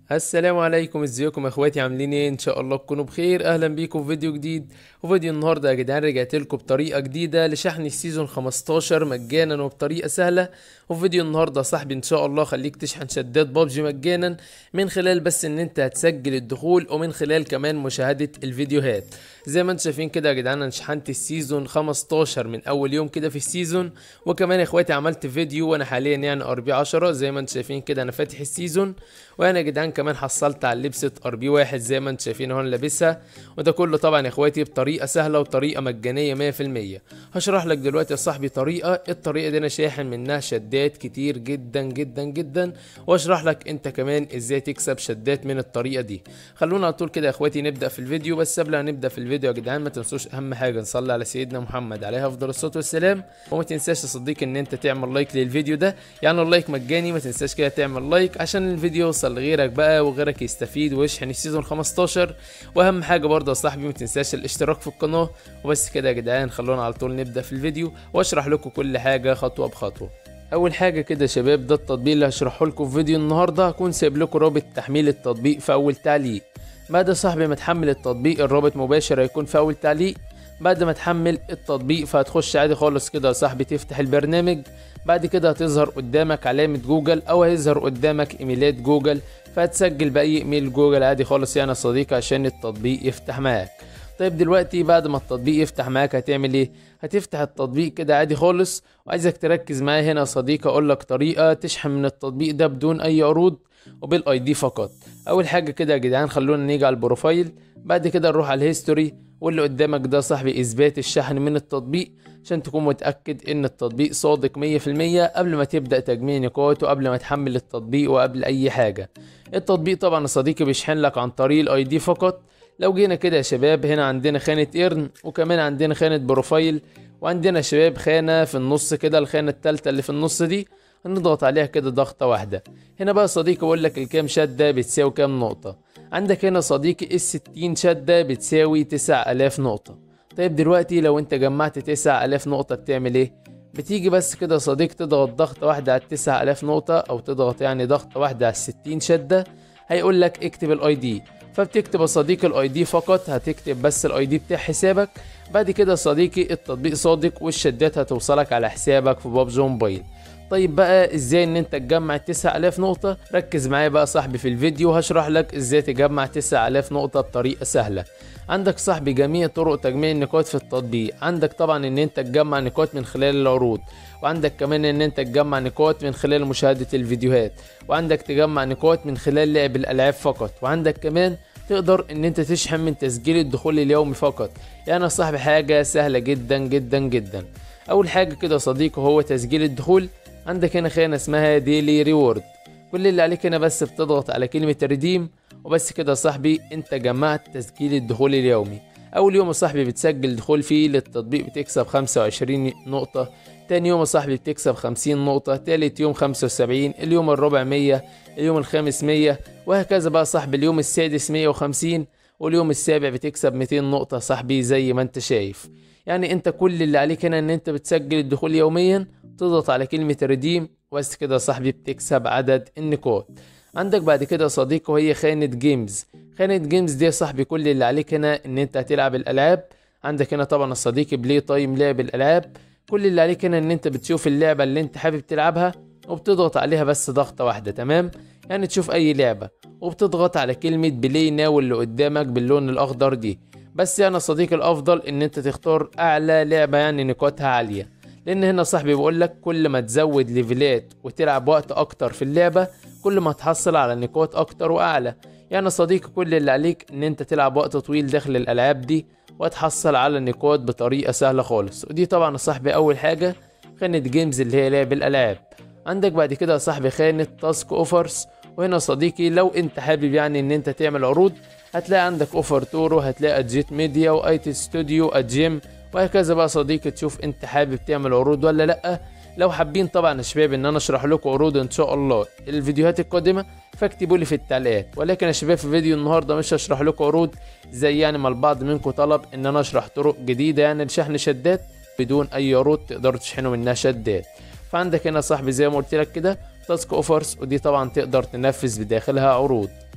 السلام عليكم ازيكم يا اخواتي عاملين ايه ان شاء الله تكونوا بخير اهلا بيكم في فيديو جديد وفيديو النهارده يا جدعان رجعت لكم بطريقه جديده لشحن السيزون 15 مجانا وبطريقه سهله وفي فيديو النهارده يا صاحبي ان شاء الله خليك تشحن شدات بابجي مجانا من خلال بس ان انت هتسجل الدخول ومن خلال كمان مشاهده الفيديوهات زي ما انتم شايفين كده يا جدعان انا شحنت السيزون 15 من اول يوم كده في السيزون وكمان يا اخواتي عملت فيديو وانا حاليا يعني ار بي 10 زي ما انتم شايفين كده انا فاتح السيزون وانا يا جدعان كمان حصلت على لبسه ار بي واحد زي ما انتم شايفين اهو انا لابسها وده كله طبعا يا اخواتي بطريقه سهله وطريقه مجانيه 100% هشرح لك دلوقتي يا صاحبي طريقه الطريقه دي انا شاحن منها شدات كتير جدا جدا جدا واشرح لك انت كمان ازاي تكسب شدات من الطريقه دي خلونا على طول كده يا اخواتي نبدا في الفيديو بس قبل ما نبدا في الفيديو يا جدعان ما تنسوش اهم حاجه نصلي على سيدنا محمد عليه افضل الصلاه والسلام وما تنساش يا صديقي ان انت تعمل لايك للفيديو ده يعني اللايك مجاني ما تنساش كده تعمل لايك عشان الفيديو يوصل لغيرك بقى وغيرك يستفيد ويشحن السيزون 15 واهم حاجه برضه يا صاحبي ما تنساش الاشتراك في القناه وبس كده يا جدعان خلونا على طول نبدا في الفيديو واشرح لكم كل حاجه خطوه بخطوه اول حاجه كده يا شباب ده التطبيق اللي هشرحه لكم في فيديو النهارده هكون سايب لكم رابط تحميل التطبيق في اول تعليق بعد يا صاحبي ما تحمل التطبيق الرابط مباشر هيكون في اول تعليق بعد ما تحمل التطبيق فهتخش عادي خالص كده يا صاحبي تفتح البرنامج بعد كده هتظهر قدامك علامة جوجل او هيظهر قدامك ايميلات جوجل فهتسجل باي ايميل جوجل عادي خالص يعني يا صديقي عشان التطبيق يفتح معاك طيب دلوقتي بعد ما التطبيق يفتح معاك هتعمل ايه هتفتح التطبيق كده عادي خالص وعايزك تركز معايا هنا يا صديقي اقول لك طريقه تشحن من التطبيق ده بدون اي عروض وبالاي دي فقط اول حاجه كده يا جدعان خلونا نيجي على البروفايل بعد كده نروح على الهيستوري واللي قدامك ده صاحبي اثبات الشحن من التطبيق عشان تكون متاكد ان التطبيق صادق 100% قبل ما تبدا تجميع نقاط وقبل ما تحمل التطبيق وقبل اي حاجه التطبيق طبعا يا صديقي بيشحن لك عن طريق الاي دي فقط لو جينا كده يا شباب هنا عندنا خانة ايرن وكمان عندنا خانة بروفايل وعندنا يا شباب خانة في النص كده الخانة التالتة اللي في النص دي هنضغط عليها كده ضغطة واحدة هنا بقى صديقي بقول لك الكام شدة بتساوي كام نقطة عندك هنا صديقي الستين شدة بتساوي تسع آلاف نقطة طيب دلوقتي لو انت جمعت تسع آلاف نقطة بتعمل ايه بتيجي بس كده يا صديقي تضغط ضغطة واحدة على التسع آلاف نقطة أو تضغط يعني ضغطة واحدة على الستين شدة هيقول لك اكتب الاي دي فبتكتب يا صديقي الاي دي فقط هتكتب بس الاي دي بتاع حسابك بعد كده يا صديقي التطبيق صادق والشدات هتوصلك على حسابك في بابجي موبايل طيب بقى ازاي ان انت تجمع 9000 نقطة ركز معايا بقى صاحبي في الفيديو هشرح لك ازاي تجمع 9000 نقطة بطريقة سهلة عندك صاحبي جميع طرق تجميع النقاط في التطبيق عندك طبعا ان انت تجمع نقاط من خلال العروض وعندك كمان ان انت تجمع نقاط من خلال مشاهدة الفيديوهات وعندك تجمع نقاط من خلال لعب الالعاب فقط وعندك كمان تقدر ان انت تشحن من تسجيل الدخول اليومي فقط يعني يا صاحبي حاجة سهلة جدا جدا جدا اول حاجة كده يا صديقي هو تسجيل الدخول عندك هنا خانة اسمها ديلي ريورد كل اللي عليك هنا بس بتضغط على كلمة ريديم وبس كده يا صاحبي انت جمعت تسجيل الدخول اليومي اول يوم يا صاحبي بتسجل دخول فيه للتطبيق بتكسب 25 نقطة تاني يوم يا صاحبي بتكسب 50 نقطة تالت يوم 75 اليوم الرابع 100 اليوم الخامس 100 وهكذا بقى صاحبي اليوم السادس 150 واليوم السابع بتكسب 200 نقطة صاحبي زي ما انت شايف يعني انت كل اللي عليك هنا ان انت بتسجل الدخول يوميا تضغط على كلمة ريديم بس كده يا صاحبي بتكسب عدد النقاط عندك بعد كده يا صديقي وهي خانة جيمز خانة جيمز دي يا صاحبي كل اللي عليك هنا ان انت هتلعب الالعاب عندك هنا طبعا الصديقي بلاي تايم لعب الالعاب كل اللي عليك هنا ان انت بتشوف اللعبة اللي انت حابب تلعبها وبتضغط عليها بس ضغطة واحدة تمام يعني تشوف اي لعبة وبتضغط على كلمة بلاي ناو اللي قدامك باللون الاخضر دي بس يعني صديقي الافضل ان انت تختار اعلى لعبة يعني نقاطها عالية لان هنا صاحبي بيقول لك كل ما تزود ليفلات وتلعب وقت اكتر في اللعبة كل ما تحصل على نقاط اكتر واعلى يعني صديقي كل اللي عليك ان انت تلعب وقت طويل داخل الالعاب دي وتحصل على النقاط بطريقة سهلة خالص ودي طبعا يا صاحبي اول حاجة خانة جيمز اللي هي لعب الالعاب عندك بعد كده يا صاحبي خانة تاسك اوفرز وهنا صديقي لو انت حابب يعني ان انت تعمل عروض هتلاقي عندك اوفر تورو هتلاقي اجيت ميديا وايتي ستوديو اجيم وهكذا بقى صديقي تشوف انت حابب تعمل عروض ولا لا لو حابين طبعا يا شباب ان انا اشرح لكم عروض ان شاء الله الفيديوهات القادمه فاكتبوا لي في التعليقات ولكن يا شباب في فيديو النهارده مش هشرح لكم عروض زي يعني ما البعض منكم طلب ان انا اشرح طرق جديده يعني لشحن شدات بدون اي عروض تقدروا تشحنوا منها شدات فعندك هنا صاحبي زي ما قلت لك كده تاسك اوفرز ودي طبعا تقدر تنفذ بداخلها عروض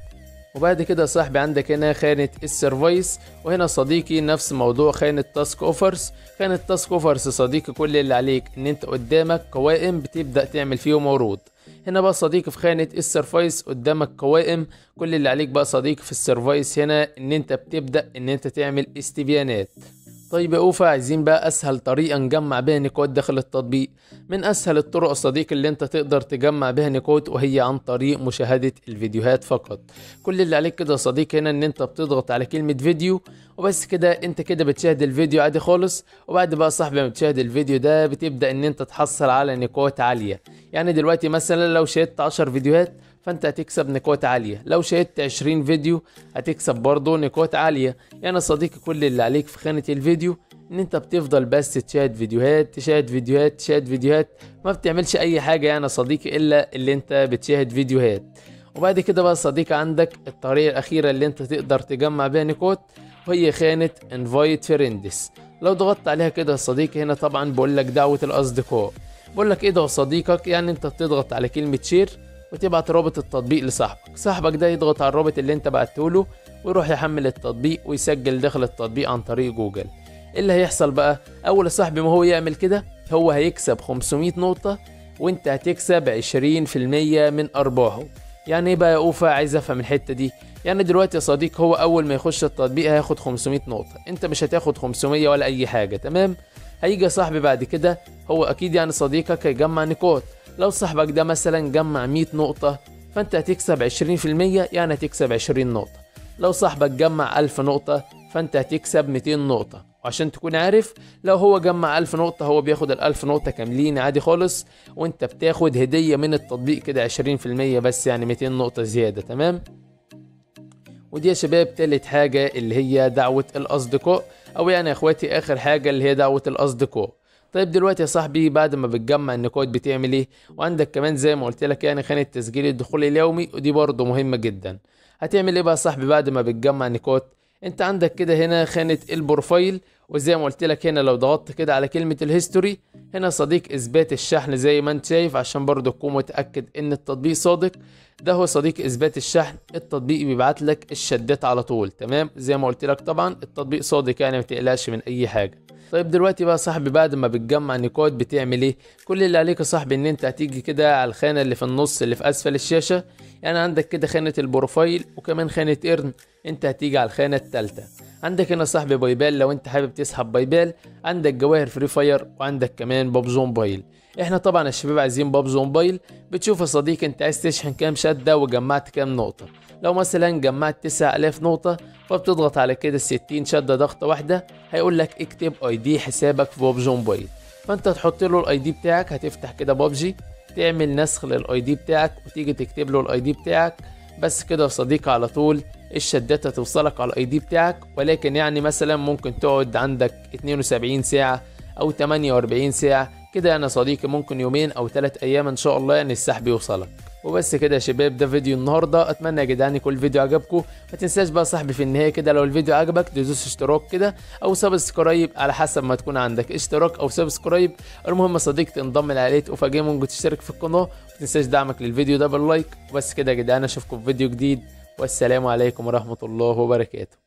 وبعد كده يا صاحبي عندك هنا خانة السيرفايس وهنا صديقي نفس موضوع خانة تاسك اوفرز خانة تاسك اوفرز صديقي كل اللي عليك ان انت قدامك قوائم بتبدأ تعمل فيهم عروض هنا بقى صديقي في خانة السيرفايس قدامك قوائم كل اللي عليك بقى صديقي في السيرفايس هنا ان انت بتبدأ ان انت تعمل استبيانات طيب يا اوفا عايزين بقى اسهل طريقه نجمع بيها نقاط داخل التطبيق من اسهل الطرق يا صديقي اللي انت تقدر تجمع بيها نقاط وهي عن طريق مشاهده الفيديوهات فقط كل اللي عليك كده يا صديقي هنا ان انت بتضغط على كلمه فيديو وبس كده انت كده بتشاهد الفيديو عادي خالص وبعد بقى صاحبي ما بتشاهد الفيديو ده بتبدا ان انت تحصل على نقاط عاليه يعني دلوقتي مثلا لو شاهدت 10 فيديوهات فانت هتكسب نقاط عالية لو شاهدت 20 فيديو هتكسب برضه نقاط عالية يعني صديقي كل اللي عليك في خانة الفيديو ان انت بتفضل بس تشاهد فيديوهات تشاهد فيديوهات تشاهد فيديوهات ما بتعملش اي حاجة يعني صديقي الا اللي انت بتشاهد فيديوهات وبعد كده بقى صديقي عندك الطريقة الأخيرة اللي انت تقدر تجمع بيها نقاط وهي خانة invite friends لو ضغطت عليها كده يا صديقي هنا طبعا بقول لك دعوة الأصدقاء بقول لك ايه ده صديقك يعني انت بتضغط على كلمة شير وتبعت رابط التطبيق لصاحبك صاحبك ده يضغط على الرابط اللي انت بعته له ويروح يحمل التطبيق ويسجل داخل التطبيق عن طريق جوجل ايه اللي هيحصل بقى اول يا صاحبي ما هو يعمل كده هو هيكسب 500 نقطة وانت هتكسب 20% من ارباحه يعني ايه بقى يا اوفا عايز افهم الحتة دي يعني دلوقتي يا صديق هو اول ما يخش التطبيق هياخد 500 نقطة انت مش هتاخد 500 ولا اي حاجة تمام هيجي يا صاحبي بعد كده هو اكيد يعني صديقك هيجمع نقاط لو صاحبك ده مثلا جمع 100 نقطة فانت هتكسب 20% يعني هتكسب 20 نقطة لو صاحبك جمع 1000 نقطة فانت هتكسب 200 نقطة وعشان تكون عارف لو هو جمع 1000 نقطة هو بياخد ال 1000 نقطة كاملين عادي خالص وانت بتاخد هدية من التطبيق كده 20% بس يعني 200 نقطة زيادة تمام ودي يا شباب تالت حاجة اللي هي دعوة الأصدقاء أو يعني يا إخواتي آخر حاجة اللي هي دعوة الأصدقاء طيب دلوقتي يا صاحبي بعد ما بتجمع النقاط بتعمل ايه وعندك كمان زي ما قلت لك يعني خانه تسجيل الدخول اليومي ودي برضه مهمه جدا هتعمل ايه بقى يا صاحبي بعد ما بتجمع نقاط انت عندك كده هنا خانه البروفايل وزي ما قلت لك هنا لو ضغطت كده على كلمه الهيستوري هنا صديق اثبات الشحن زي ما انت شايف عشان برضه تكون متاكد ان التطبيق صادق ده هو صديق اثبات الشحن التطبيق بيبعت لك الشدات على طول تمام زي ما قلت لك طبعا التطبيق صادق يعني ما تقلقش من اي حاجه طيب دلوقتي بقى صاحبي بعد ما بتجمع نقاط بتعمل ايه كل اللي عليك يا صاحبي ان انت هتيجي كده على الخانه اللي في النص اللي في اسفل الشاشه يعني عندك كده خانه البروفايل وكمان خانه ايرن انت هتيجي على الخانه الثالثه عندك هنا صاحبي بايبال لو انت حابب تسحب بايبال عندك جواهر فري فاير وعندك كمان بابزو موبايل احنا طبعا الشباب عايزين بابزو موبايل بتشوف يا صديقي انت عايز تشحن كام شده وجمعت كام نقطه لو مثلا جمعت 9000 نقطة فبتضغط على كده 60 شدة ضغطة واحدة هيقول لك اكتب اي دي حسابك في بابجي موبايل فانت تحط له الاي دي بتاعك هتفتح كده بابجي تعمل نسخ للاي دي بتاعك وتيجي تكتب له الاي دي بتاعك بس كده يا صديقي على طول الشدات هتوصلك على الاي دي بتاعك ولكن يعني مثلا ممكن تقعد عندك 72 ساعة او 48 ساعة كده يعني يا صديقي ممكن يومين او 3 ايام ان شاء الله يعني السحب يوصلك وبس كده يا شباب ده فيديو النهارده اتمنى يا جدعان يكون الفيديو عجبكم ما تنساش بقى صاحبي في النهايه كده لو الفيديو عجبك تدوس اشتراك كده او سبسكرايب على حسب ما تكون عندك اشتراك او سبسكرايب المهم يا صديقي تنضم لعائله اوفا جيمنج وتشترك في القناه ما تنساش دعمك للفيديو ده باللايك وبس كده يا جدعان اشوفكم في فيديو جديد والسلام عليكم ورحمه الله وبركاته